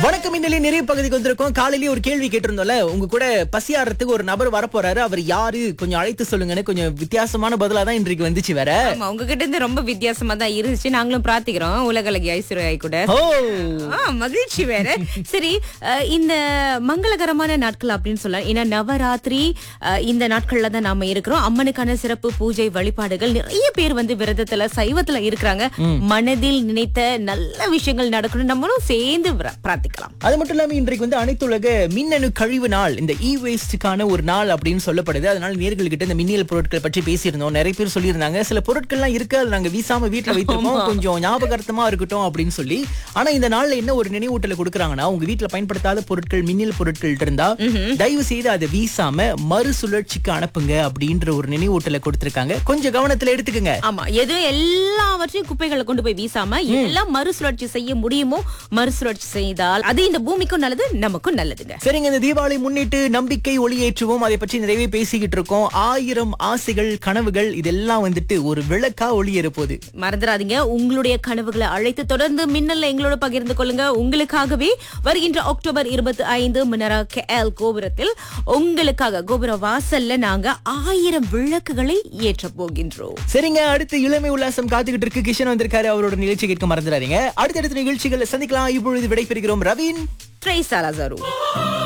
வணக்கம் மின்னலி நிறைய பகுதிக்கு வந்திருக்கோம் காலையிலேயே ஒரு கேள்வி கேட்டிருந்தோம்ல உங்க கூட பசியாறதுக்கு ஒரு நபர் வரப்போறாரு அவர் யாரு கொஞ்சம் அழைத்து சொல்லுங்கன்னு கொஞ்சம் வித்தியாசமான பதிலா தான் இன்றைக்கு வந்துச்சு வேற ஆமா உங்ககிட்ட இருந்து ரொம்ப வித்தியாசமா தான் இருந்துச்சு நாங்களும் பிரார்த்திக்கிறோம் உலகளகி ஐஸ்வர்யாய் கூட ஓ ஆ, மகிழ்ச்சி வேற சரி அஹ், இந்த மங்களகரமான நாட்கள் அப்படின்னு சொல்லலாம் ஏன்னா நவராத்திரி அஹ், இந்த நாட்கள்ல தான் நாம இருக்கிறோம் அம்மனுக்கான சிறப்பு பூஜை வழிபாடுகள் நிறைய பேர் வந்து விரதத்துல சைவத்துல இருக்கிறாங்க மனதில் நினைத்த நல்ல விஷயங்கள் நடக்கணும் நம்மளும் சேர்ந்து பிர- பிரார்த்திக்கலாம் அது மட்டும் இல்லாம இன்றைக்கு வந்து அனைத்துலக மின்னணு கழிவு நாள் இந்த இ வேஸ்டுக்கான ஒரு நாள் அப்படின்னு சொல்லப்படுது அதனால நேர்கள் கிட்ட இந்த மின்னியல் பொருட்கள் பற்றி பேசியிருந்தோம் நிறைய பேர் சொல்லியிருந்தாங்க சில பொருட்கள்லாம் இருக்கு அது நாங்க வீசாம வீட்டுல வைத்திருக்கோம் கொஞ்சம் ஞாபகார்த்தமா இருக்கட்டும் அப்படின்னு சொல்லி ஆனா இந்த நாள்ல என்ன ஒரு நினைவூட்டல கொடுக்குறாங்கன்னா உங்க வீட்டுல பயன்படுத்தாத பொருட்கள் மின்னியல் பொருட்கள் இருந்தா தயவு செய்து அதை வீசாம மறுசுழற்சிக்கு அனுப்புங்க அப்படின்ற ஒரு நினைவூட்டல கொடுத்திருக்காங்க கொஞ்சம் கவனத்துல எடுத்துக்கங்க ஆமா எது எல்லாவற்றையும் குப்பைகளை கொண்டு போய் வீசாம எல்லாம் மறுசுழற்சி செய்ய முடியுமோ மறுசுழற்சி செய்தால் அது இந்த பூமிக்கும் நல்லது நமக்கும் நல்லதுங்க சரிங்க இந்த தீபாவளி முன்னிட்டு நம்பிக்கை ஒளியேற்றுவோம் அதை பற்றி நிறையவே பேசிக்கிட்டு இருக்கோம் ஆயிரம் ஆசைகள் கனவுகள் இதெல்லாம் வந்துட்டு ஒரு விளக்கா ஒளியேற போகுது மறந்துடாதீங்க உங்களுடைய கனவுகளை அழைத்து தொடர்ந்து மின்னல்ல எங்களோட பகிர்ந்து கொள்ளுங்க உங்களுக்காகவே வருகின்ற அக்டோபர் இருபத்தி ஐந்து மினரா கேஎல் கோபுரத்தில் உங்களுக்காக கோபுர வாசல்ல நாங்க ஆயிரம் விளக்குகளை ஏற்ற போகின்றோம் சரிங்க அடுத்து இளமை உல்லாசம் காத்துக்கிட்டு இருக்கு கிஷன் வந்திருக்காரு அவரோட நிகழ்ச்சி கேட்க மறந்துடாதீங்க அடுத்தடுத்த நிகழ்ச்சிகளை சந்திக்கலாம் இப்பொழுது விடைபெறுகிறோம் ரவீன் ட்ரேஸ் அலாசாரு